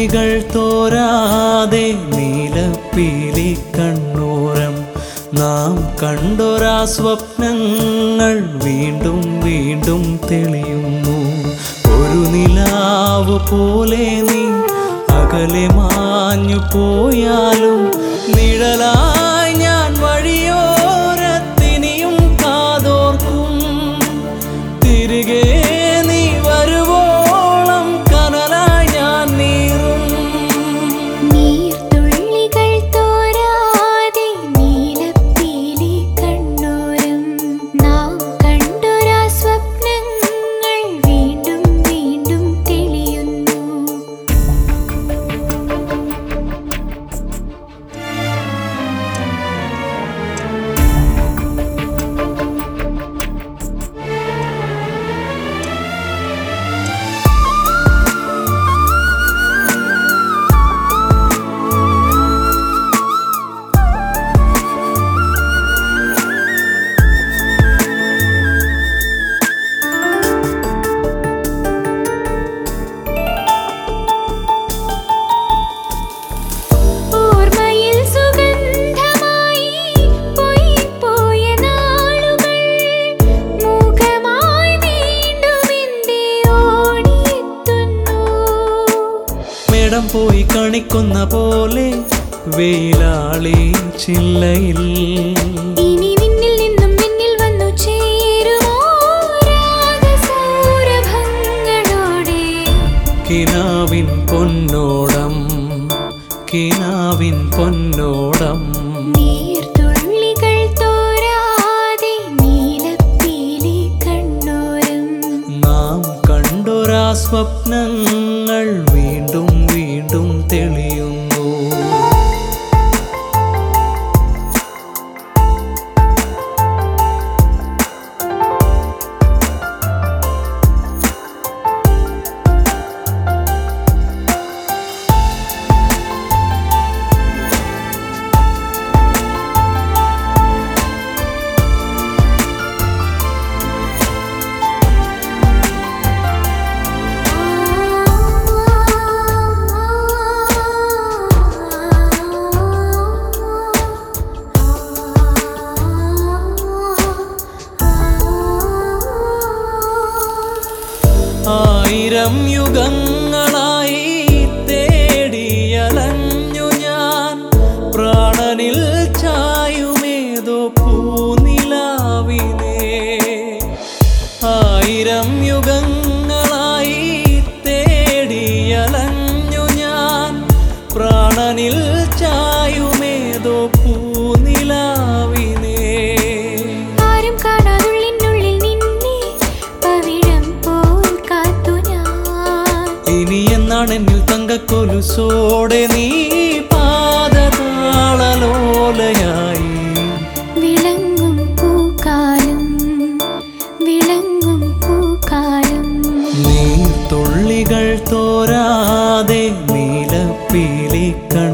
നീർത്തുള്ളികൾ തോരാതെ നീലപ്പീലി കണ്ണൂരം നാം കണ്ടൊരാ സ്വപ്നങ്ങൾ വീണ്ടും വീണ്ടും തെളിയുന്നു ഒരു നിലാവ് പോലെ നീ അകലെ മാഞ്ഞു പോയാലും നിഴലായി ഞാൻ വഴിയോരത്തിനിയും കാതോർക്കും തിരികെ നീ വരുവോളം കനലായി ഞാൻ നീറും നീർത്തുള്ളികൾ തോരാതെ നീലപ്പീലി കണ്ണൂരം നാം കണ്ടൊരാ സ്വപ്നങ്ങൾ വീണ്ടും വീണ്ടും തെളിയുന്നു ഓർമ്മയിൽ സുഗന്ധമായി പോയ നാളുകൾ മുഖമായി വീണ്ടും എന്റെ ഓടിയെത്തുന്നു മേടം പോയി കണിക്കുന്ന പോലെ വെയിലാളി ചില്ലയിൽ ഇനി നിന്നിൽ നിന്നും നിന്നിൽ വന്നു ചേരുമോ രാഗസൗരഭങ്ങളോടെ കിനാവിൻ പൊന്നോടം കിനാവിൻ പൊന്നോടം നീർത്തുള്ളികൾ തോരാതെ നീലപ്പീലി കണ്ണൂരം നാം കണ്ടൊരാ സ്വപ്നങ്ങൾ വീണ്ടും വീണ്ടും തെളിയുന്നു ആയിരം യുഗങ്ങളായി തേടിയലഞ്ഞു ഞാൻ പ്രാണനിൽ ചായുമേതോ പൂനിലാവിനെ ആയിരം യുഗങ്ങളായി തേടിയലഞ്ഞു ഞാൻ പ്രാണനിൽ ചായുമേതോ പൂനിലാവിനെ ആരും കാണാതുള്ളിനുള്ളിൽ നിന്നെ പവിഴം പോൽ കാത്തു ഞാൻ ഇനി എന്നാണ് എന്നിൽ തങ്കക്കൊലുസോടെ നീ പാദതാളലോലയായി വിളങ്ങും പൂക്കാലം വിളങ്ങും പൂക്കാലം നീ തുള്ളികൾ തോരാതെ നീലപ്പീലി കണ്ണൂരം